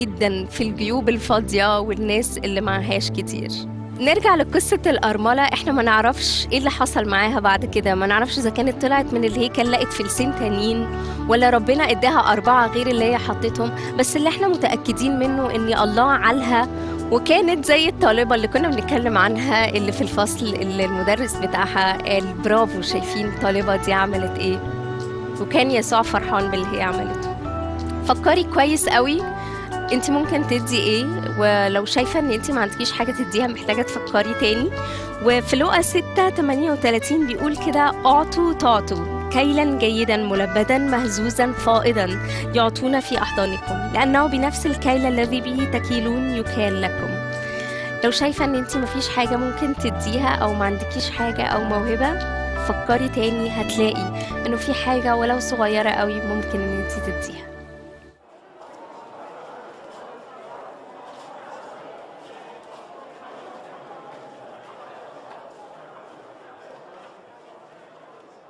جدا في الجيوب الفاضية والناس اللي معهاش كتير نرجع لقصة الأرملة احنا ما نعرفش ايه اللي حصل معاها بعد كده ما نعرفش اذا كانت طلعت من الهيكل لقت فلسين تانيين ولا ربنا اداها أربعة غير اللي هي حطتهم بس اللي احنا متأكدين منه ان الله عالها وكانت زي الطالبة اللي كنا بنتكلم عنها اللي في الفصل اللي المدرس بتاعها قال برافو شايفين الطالبة دي عملت ايه وكان يسوع فرحان باللي هي عملته فكري كويس قوي انت ممكن تدي ايه ولو شايفه ان انت ما عندكيش حاجه تديها محتاجه تفكري تاني وفي لقا 6 38 بيقول كده اعطوا تعطوا كيلا جيدا ملبدا مهزوزا فائضا يعطون في احضانكم لانه بنفس الكيل الذي به تكيلون يكال لكم لو شايفه ان انت مفيش حاجه ممكن تديها او ما عندكيش حاجه او موهبه فكري تاني هتلاقي انه في حاجه ولو صغيره قوي ممكن ان انت تديها